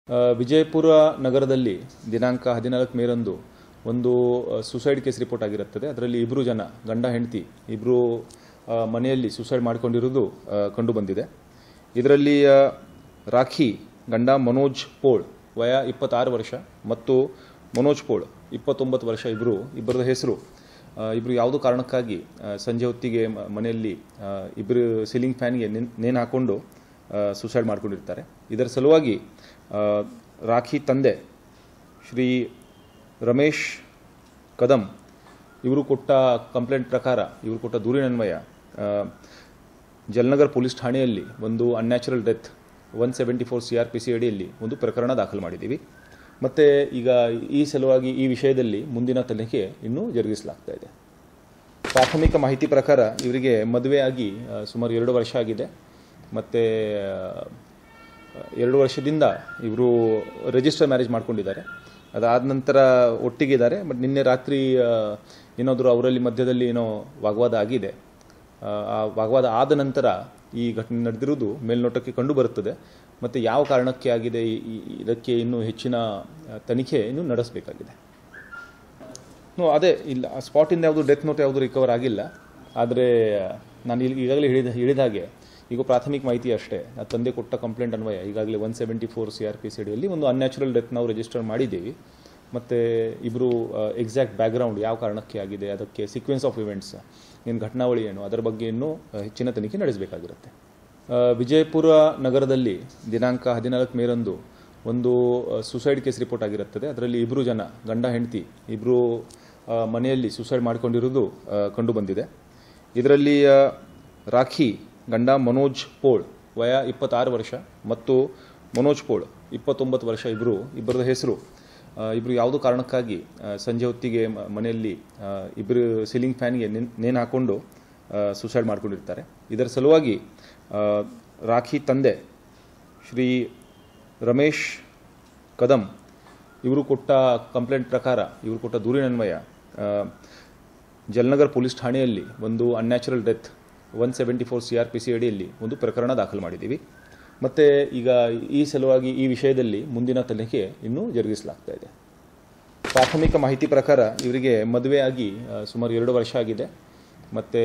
ಆ, ವಿಜಯಪುರ ನಗರದಲ್ಲಿ ದಿನಾಂಕ ಹದಿನಾಲ್ಕು ಮೇರಂದು ಒಂದು ಸುಸೈಡ್ ಕೇಸ್ ರಿಪೋರ್ಟ್ ಆಗಿರುತ್ತದೆ ಅದರಲ್ಲಿ ಇಬ್ಬರು ಜನ ಗಂಡ ಹೆಂಡತಿ ಇಬ್ಬರು ಮನೆಯಲ್ಲಿ ಸುಸೈಡ್ ಮಾಡಿಕೊಂಡಿರುವುದು ಕಂಡು ಬಂದಿದೆ ಇದರಲ್ಲಿ ಆ, ರಾಖಿ ಗಂಡ ಮನೋಜ್ ಪೋಳ್ ವಯ ಇಪ್ಪತ್ತಾರು ವರ್ಷ ಮತ್ತು ಮನೋಜ್ ಪೋಳ್ ಇಪ್ಪತ್ತೊಂಬತ್ತು ವರ್ಷ ಇಬ್ಬರು ಇಬ್ಬರದ ಹೆಸರು ಇಬ್ಬರು ಯಾವುದೋ ಕಾರಣಕ್ಕಾಗಿ ಆ, ಸಂಜೆ ಹೊತ್ತಿಗೆ ಮ- ಮನೆಯಲ್ಲಿ ಆ, ಇಬ್ಬರು ಸೀಲಿಂಗ್ ಫ್ಯಾನ್ಗೆ ನೇಣು ನೇಣು ಹಾಕ್ಕೊಂಡು ಸುಸೈಡ್ ಮಾಡ್ಕೊಂಡಿರ್ತಾರೆ ಇದರ ಸಲುವಾಗಿ ಆ, ರಾಖಿ ತಂದೆ ಶ್ರೀ ರಮೇಶ್ ಕದಂ ಇವರು ಕೊಟ್ಟ ಕಂಪ್ಲೇಂಟ್ ಪ್ರಕಾರ ಇವರು ಕೊಟ್ಟ ದೂರಿನನ್ವಯ ಆ, ಜಲ್ನಗರ್ ಪೊಲೀಸ್ ಠಾಣೆಯಲ್ಲಿ ಒಂದು unnatural death one seventy four C R P C ಅಡಿಯಲ್ಲಿ ಒಂದು ಪ್ರಕರಣ ದಾಖಲು ಮಾಡಿದ್ದೀವಿ ಮತ್ತು ಈಗ ಈ ಸಲುವಾಗಿ ಈ ವಿಷಯದಲ್ಲಿ ಮುಂದಿನ ತನಿಖೆ ಇನ್ನೂ ಜರುಗಿಸಲಾಗ್ತಾ ಇದೆ ಪ್ರಾಥಮಿಕ ಮಾಹಿತಿ ಪ್ರಕಾರ ಇವರಿಗೆ ಮದುವೆಯಾಗಿ ಆ, ಸುಮಾರು ಎರಡು ವರ್ಷ ಆಗಿದೆ ಮತ್ತು ಎರಡು ವರ್ಷದಿಂದ ಇವರು ರಿಜಿಸ್ಟರ್ ಮ್ಯಾರೇಜ್ ಮಾಡ್ಕೊಂಡಿದ್ದಾರೆ ಅದಾದ ನಂತರ ಒಟ್ಟಿಗಿದ್ದಾರೆ ಬಟ್ ನಿನ್ನೆ ರಾತ್ರಿ ಆ, ಏನಾದರೂ ಅವರಲ್ಲಿ ಮಧ್ಯದಲ್ಲಿ ಏನೋ ವಾಗ್ವಾದ ಆಗಿದೆ ಆ, ಆ ವಾಗ್ವಾದ ಆದ ನಂತರ ಈ ಘಟನೆ ನಡೆದಿರುವುದು ಮೇಲ್ನೋಟಕ್ಕೆ ಕಂಡು ಬರುತ್ತದೆ ಮತ್ತು ಯಾವ ಕಾರಣಕ್ಕೆ ಆಗಿದೆ ಈ- ಈ- ಇದಕ್ಕೆ ಇನ್ನೂ ಹೆಚ್ಚಿನ ಆ, ತನಿಖೆ ಇನ್ನೂ ನಡೆಸಬೇಕಾಗಿದೆ ನೋ ಅದೇ ಇಲ್ಲ ಸ್ಪಾಟಿಂದ ಯಾವುದು ಡೆತ್ ನೋಟ್ ಯಾವುದು ರಿಕವರ್ ಆಗಿಲ್ಲ ಆದರೆ ನಾನು ಇಲ್ಲಿ ಈಗಾಗಲೇ ಹೇಳಿದ ಹೇಳಿದ ಹಾಗೆ ಈಗ ಪ್ರಾಥಮಿಕ ಮಾಹಿತಿ ಅಷ್ಟೇ ಆ ತಂದೆ ಕೊಟ್ಟ ಕಂಪ್ಲೇಂಟ್ ಅನ್ವಯ ಈಗಾಗಲೇ one seventy four C R P C ಅಡಿಯಲ್ಲಿ ಒಂದು ಅನ್ಯಾಚುರಲ್ ಡೆತ್ ನಾವು ರಿಜಿಸ್ಟರ್ ಮಾಡಿದ್ದೀವಿ ಮತ್ತು ಇಬ್ಬರು ಎಕ್ಸಾಕ್ಟ್ ಬ್ಯಾಕ್ಗ್ರೌಂಡ್ ಯಾವ ಕಾರಣಕ್ಕೆ ಆಗಿದೆ ಅದಕ್ಕೆ ಸೀಕ್ವೆನ್ಸ್ ಆಫ್ ಇವೆಂಟ್ಸ್ ಏನು ಘಟನಾವಳಿ ಏನು ಅದರ ಬಗ್ಗೆ ಇನ್ನೂ ಆ, ಹೆಚ್ಚಿನ ತನಿಖೆ ನಡೆಸಬೇಕಾಗಿರುತ್ತೆ ಆ, ವಿಜಯಪುರ ನಗರದಲ್ಲಿ ದಿನಾಂಕ ಹದಿನಾಲ್ಕು ಮೇರಂದು ಒಂದು ಸುಸೈಡ್ ಕೇಸ್ ರಿಪೋರ್ಟ್ ಆಗಿರುತ್ತದೆ ಅದರಲ್ಲಿ ಇಬ್ಬರು ಜನ ಗಂಡ ಹೆಂಡತಿ ಇಬ್ಬರು ಮನೆಯಲ್ಲಿ ಸುಸೈಡ್ ಮಾಡಿಕೊಂಡಿರುವುದು ಆ, ಕಂಡು ಬಂದಿದೆ ಇದರಲ್ಲಿ ಆ, ರಾಖಿ ಗಂಡ ಮನೋಜ್ ಪೋಳ್ ವಯ ಇಪ್ಪತ್ತಾರು ವರ್ಷ ಮತ್ತು ಮನೋಜ್ ಪೋಳ್ ಇಪ್ಪತ್ತೊಂಬತ್ತು ವರ್ಷ ಇಬ್ಬರು ಇಬ್ಬರದ ಹೆಸರು ಇಬ್ಬರು ಯಾವುದೋ ಕಾರಣಕ್ಕಾಗಿ ಆ, ಸಂಜೆ ಹೊತ್ತಿಗೆ ಮ- ಮನೆಯಲ್ಲಿ ಆ, ಇಬ್ಬರು ಸೀಲಿಂಗ್ ಫ್ಯಾನ್ಗೆ ನೇಣು ನೇಣು ಹಾಕ್ಕೊಂಡು ಸುಸೈಡ್ ಮಾಡ್ಕೊಂಡಿರ್ತಾರೆ ಇದರ ಸಲುವಾಗಿ ಆ, ರಾಖಿ ತಂದೆ ಶ್ರೀ ರಮೇಶ್ ಕದಂ ಇವರು ಕೊಟ್ಟ ಕಂಪ್ಲೇಂಟ್ ಪ್ರಕಾರ ಇವರು ಕೊಟ್ಟ ದೂರಿನನ್ವಯ ಆ, ಜಲ್ನಗರ್ ಪೊಲೀಸ್ ಠಾಣೆಯಲ್ಲಿ ಒಂದು unnatural death one seventy four C R P C ಅಡಿಯಲ್ಲಿ ಒಂದು ಪ್ರಕರಣ ದಾಖಲು ಮಾಡಿದ್ದೀವಿ ಮತ್ತು ಈಗ ಈ ಸಲುವಾಗಿ ಈ ವಿಷಯದಲ್ಲಿ ಮುಂದಿನ ತನಿಖೆ ಇನ್ನೂ ಜರುಗಿಸಲಾಗ್ತಾ ಇದೆ ಪ್ರಾಥಮಿಕ ಮಾಹಿತಿ ಪ್ರಕಾರ ಇವರಿಗೆ ಮದುವೆಯಾಗಿ ಆ, ಸುಮಾರು ಎರಡು ವರ್ಷ ಆಗಿದೆ ಮತ್ತು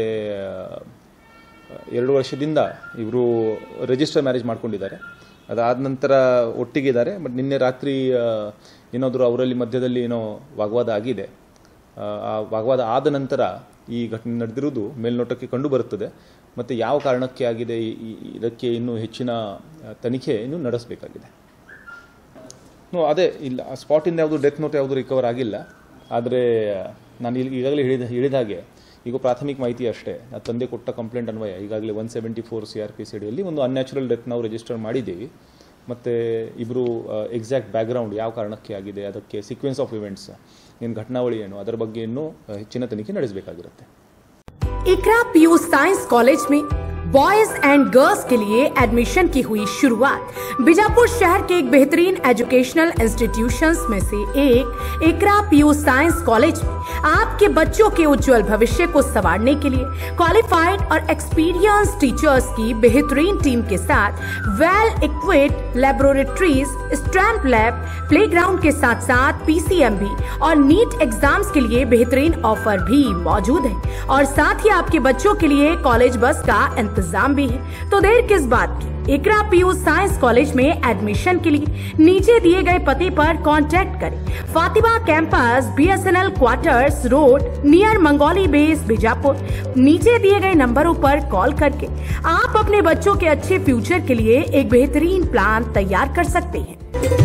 ಎರಡು ವರ್ಷದಿಂದ ಇವರು ರಿಜಿಸ್ಟರ್ ಮ್ಯಾರೇಜ್ ಮಾಡ್ಕೊಂಡಿದ್ದಾರೆ ಅದಾದ ನಂತರ ಒಟ್ಟಿಗಿದ್ದಾರೆ ಬಟ್ ನಿನ್ನೆ ರಾತ್ರಿ ಆ, ಏನಾದರೂ ಅವರಲ್ಲಿ ಮಧ್ಯದಲ್ಲಿ ಏನೋ ವಾಗ್ವಾದ ಆಗಿದೆ ಆ, ಆ ವಾಗ್ವಾದ ಆದ ನಂತರ ಈ ಘಟನೆ ನಡೆದಿರುವುದು ಮೇಲ್ನೋಟಕ್ಕೆ ಕಂಡು ಬರುತ್ತದೆ ಮತ್ತು ಯಾವ ಕಾರಣಕ್ಕೆ ಆಗಿದೆ ಈ- ಈ- ಇದಕ್ಕೆ ಇನ್ನೂ ಹೆಚ್ಚಿನ ಆ, ತನಿಖೆ ಇನ್ನೂ ನಡೆಸಬೇಕಾಗಿದೆ ನೋ ಅದೇ ಇಲ್ಲ ಸ್ಪಾಟಿಂದ ಯಾವುದು ಡೆತ್ ನೋಟ್ ಯಾವುದು ರಿಕವರ್ ಆಗಿಲ್ಲ ಆದರೆ ನಾನು ಇಲ್ಲಿ ಈಗಾಗಲೇ ಹೇಳಿದ ಹೇಳಿದ ಹಾಗೆ ಈಗ ಪ್ರಾಥಮಿಕ ಮಾಹಿತಿ ಅಷ್ಟೇ ಆ ತಂದೆ ಕೊಟ್ಟ ಕಂಪ್ಲೇಂಟ್ ಅನ್ವಯ ಈಗಾಗಲೇ one seventy four C R P C ಅಡಿಯಲ್ಲಿ ಒಂದು ಅನ್ಯಾಚುರಲ್ ಡೆತ್ ನಾವು ರಿಜಿಸ್ಟರ್ ಮಾಡಿದ್ದೀವಿ ಮತ್ತು ಇಬ್ಬರು ಎಕ್ಸಾಕ್ಟ್ ಬ್ಯಾಕ್ಗ್ರೌಂಡ್ ಯಾವ ಕಾರಣಕ್ಕೆ ಆಗಿದೆ ಅದಕ್ಕೆ ಸೀಕ್ವೆನ್ಸ್ ಆಫ್ ಇವೆಂಟ್ಸ್ ಏನು ಘಟನಾವಳಿ ಏನು ಅದರ ಬಗ್ಗೆ ಇನ್ನೂ ಆ, ಹೆಚ್ಚಿನ ತನಿಖೆ ನಡೆಸಬೇಕಾಗಿರುತ್ತೆ इकरा पीयू साइंस कॉलेज में बॉयज एंड गर्ल्स के लिए एडमिशन की हुई शुरुआत बीजापुर शहर के एक बेहतरीन एजुकेशनल इंस्टीट्यूशंस में से एक इकरा पीयू साइंस कॉलेज में आपके बच्चों के उज्जवल भविष्य को संवारने के लिए क्वालिफाइड और एक्सपीरियंस टीचर्स की बेहतरीन टीम के साथ well equipped laboratories stamp lab playground के साथ साथ पीसीएमबी और नीट एग्जाम्स के लिए बेहतरीन ऑफर भी मौजूद है और साथ ही आपके बच्चों के लिए कॉलेज बस का इंतजाम भी है तो देर किस बात की इकरा पीयू साइंस कॉलेज में एडमिशन के लिए नीचे दिए गए पते पर कांटेक्ट करें Fatima campus BSNL quarters road near Mangoli base Bijapur नीचे दिए गए नंबरों पर कॉल करके आप अपने बच्चों के अच्छे फ्यूचर के लिए एक बेहतरीन प्लान तैयार कर सकते हैं